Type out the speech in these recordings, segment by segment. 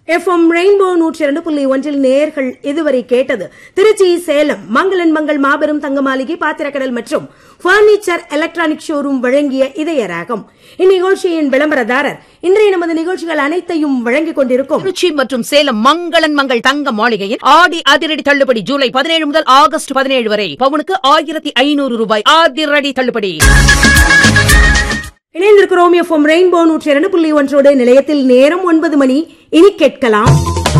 FM rainbow நூற்றி இரண்டு புள்ளி ஒன்றில் நேர்கள் இதுவரை கேட்டது திருச்சி சேலம் மங்களன் மங்கள் மாபெரும் தங்க மாளிகை பாத்திரக்கடல் மற்றும் பர்னிச்சர் எலக்ட்ரானிக் ஷோரூம் வழங்கிய இதய ராகம் இந்நிகழ்ச்சியின் விளம்பரதாரர் இன்றைய நமது நிகழ்ச்சிகள் அனைத்தையும் வழங்கிக் கொண்டிருக்கும் திருச்சி மற்றும் சேலம் மங்களன் மங்கள் தங்க மாளிகையில் ஆடி அதிரடி தள்ளுபடி ஜூலை பதினேழு முதல் ஆகஸ்ட் பதினேழு வரை பவுனுக்கு ஆயிரத்தி ஐநூறு ரூபாய் அதிரடி தள்ளுபடி இணைந்திருக்கிறோம் எஃப்எம் ரெயின்போ நூற்றி இரண்டு புள்ளி ஒன்றோடு நிலையத்தில் நேரம் ஒன்பது மணி இனி கேட்கலாம்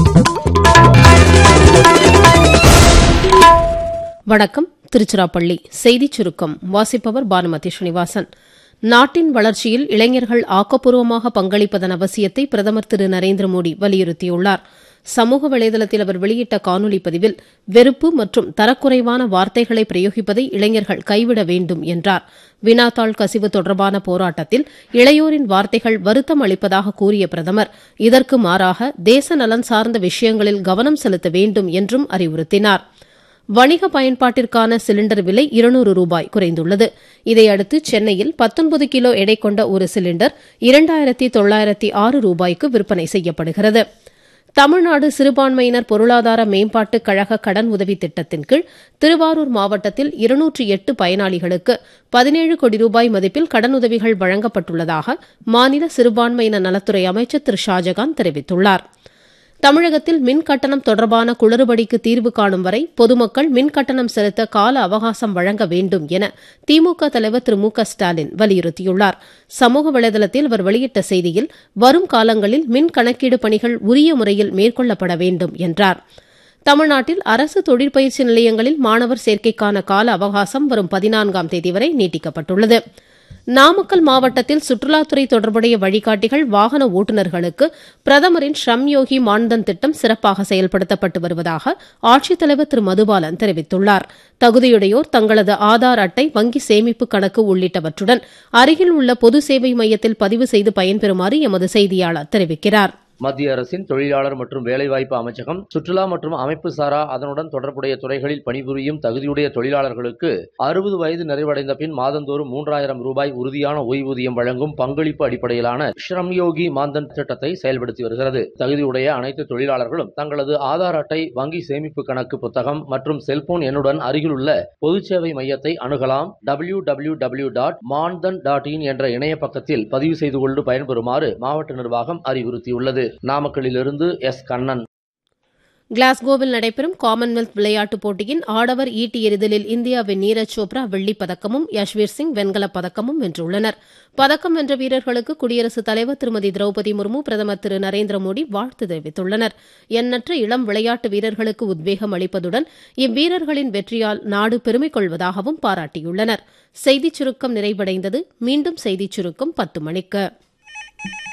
வணக்கம் திருச்சிராப்பள்ளி செய்திச் சுருக்கம் வாசிப்பவர் பானுமதி ஸ்ரீனிவாசன் நாட்டின் வளர்ச்சியில் இளைஞர்கள் ஆக்கப்பூர்வமாக பங்களிப்பதன் அவசியத்தை பிரதமர் திரு நரேந்திர மோடி வலியுறுத்தியுள்ளார் சமூக வலைதளத்தில் அவர் வெளியிட்ட காணொலி பதிவில் வெறுப்பு மற்றும் தரக்குறைவான வார்த்தைகளை பிரயோகிப்பதை இளைஞர்கள் கைவிட வேண்டும் என்றார் வினாத்தாள் கசிவு தொடர்பான போராட்டத்தில் இளையோரின் வார்த்தைகள் வருத்தம் அளிப்பதாக கூறிய பிரதமர் இதற்கு மாறாக தேச நலன் சார்ந்த விஷயங்களில் கவனம் செலுத்த வேண்டும் என்றும் அறிவுறுத்தினார் வணிக பயன்பாட்டிற்கான சிலிண்டர் விலை இருநூறு ரூபாய் குறைந்துள்ளது இதையடுத்து சென்னையில் பத்தொன்பது கிலோ எடை கொண்ட ஒரு சிலிண்டர் இரண்டாயிரத்தி தொள்ளாயிரத்தி ஆறு ரூபாய்க்கு விற்பனை செய்யப்படுகிறது தமிழ்நாடு சிறுபான்மையினர் பொருளாதார மேம்பாட்டுக் கழக கடன் உதவி திட்டத்தின் கீழ் திருவாரூர் மாவட்டத்தில் இருநூற்றி எட்டு பயனாளிகளுக்கு பதினேழு கோடி ரூபாய் மதிப்பில் கடனுதவிகள் வழங்கப்பட்டுள்ளதாக மாநில சிறுபான்மையினர் நலத்துறை அமைச்சர் திரு ஷாஜகான் தெரிவித்துள்ளாா் தமிழகத்தில் மின் கட்டணம் தொடர்பான குளறுபடிக்கு தீர்வு காணும் வரை பொதுமக்கள் மின் கட்டணம் செலுத்த கால அவகாசம் வழங்க வேண்டும் என திமுக தலைவர் திரு மு க ஸ்டாலின் வலியுறுத்தியுள்ளார் சமூக வலைதளத்தில் அவர் வெளியிட்ட செய்தியில் வரும் காலங்களில் மின் கணக்கீடு பணிகள் உரிய முறையில் மேற்கொள்ளப்பட வேண்டும் என்றார் தமிழ்நாட்டில் அரசு தொழிற்பயிற்சி நிலையங்களில் மாணவர் சேர்க்கைக்கான கால அவகாசம் வரும் பதினான்காம் தேதி வரை நீட்டிக்கப்பட்டுள்ளது நாமக்கல் மாவட்டத்தில் சுற்றுலாத்துறை தொடர்புடைய வழிகாட்டிகள் வாகன ஓட்டுநர்களுக்கு பிரதமரின் ஷ்ரம் யோகி மான்தன் திட்டம் சிறப்பாக செயல்படுத்தப்பட்டு வருவதாக ஆட்சித்தலைவர் திரு மதுபாலன் தெரிவித்துள்ளார் தகுதியுடையோர் தங்களது ஆதார் அட்டை வங்கி சேமிப்பு கணக்கு உள்ளிட்டவற்றுடன் அருகில் உள்ள பொது சேவை மையத்தில் பதிவு செய்து பயன்பெறுமாறு எமது செய்தியாளர் தெரிவிக்கிறார் மத்திய அரசின் தொழிலாளர் மற்றும் வேலைவாய்ப்பு அமைச்சகம் சுற்றுலா மற்றும் அமைப்பு சாரா அதனுடன் தொடர்புடைய துறைகளில் பணிபுரியும் தகுதியுடைய தொழிலாளர்களுக்கு அறுபது வயது நிறைவடைந்த பின் மாதந்தோறும் மூன்றாயிரம் ரூபாய் உறுதியான ஓய்வூதியம் வழங்கும் பங்களிப்பு அடிப்படையிலான ஸ்ரம் யோகி மாந்தன் திட்டத்தை செயல்படுத்தி வருகிறது தகுதியுடைய அனைத்து தொழிலாளர்களும் தங்களது ஆதார் அட்டை வங்கி சேமிப்பு கணக்கு புத்தகம் மற்றும் செல்போன் எண்ணுடன் அருகிலுள்ள பொது சேவை மையத்தை அணுகலாம் W W W dot Manthan dot in என்ற இணைய பக்கத்தில் பதிவு செய்து கொண்டு பயன்பெறுமாறு மாவட்ட நிர்வாகம் அறிவுறுத்தியுள்ளது நாமக்கல்லிலிருந்து எஸ் கண்ணன் கிளாஸ்கோவில் நடைபெறும் காமன்வெல்த் விளையாட்டுப் போட்டியின் ஆடவர் ஈட்டி எறிதலில் இந்தியாவின் நீரஜ் சோப்ரா வெள்ளிப் பதக்கமும் யஷ்வீர் சிங் வெண்கலப் பதக்கமும் வென்றுள்ளனர் பதக்கம் வென்ற வீரர்களுக்கு குடியரசுத் தலைவர் திருமதி திரௌபதி முர்மு பிரதமர் திரு நரேந்திர மோடி வாழ்த்து தெரிவித்துள்ளனர் எண்ணற்ற இளம் விளையாட்டு வீரர்களுக்கு உத்வேகம் அளிப்பதுடன் இவ்வீரர்களின் வெற்றியால் நாடு பெருமை கொள்வதாகவும் பாராட்டியுள்ளனர் செய்திச் சுருக்கம் நிறைவடைந்தது மீண்டும் செய்திச் சுருக்கம் பத்து மணிக்கு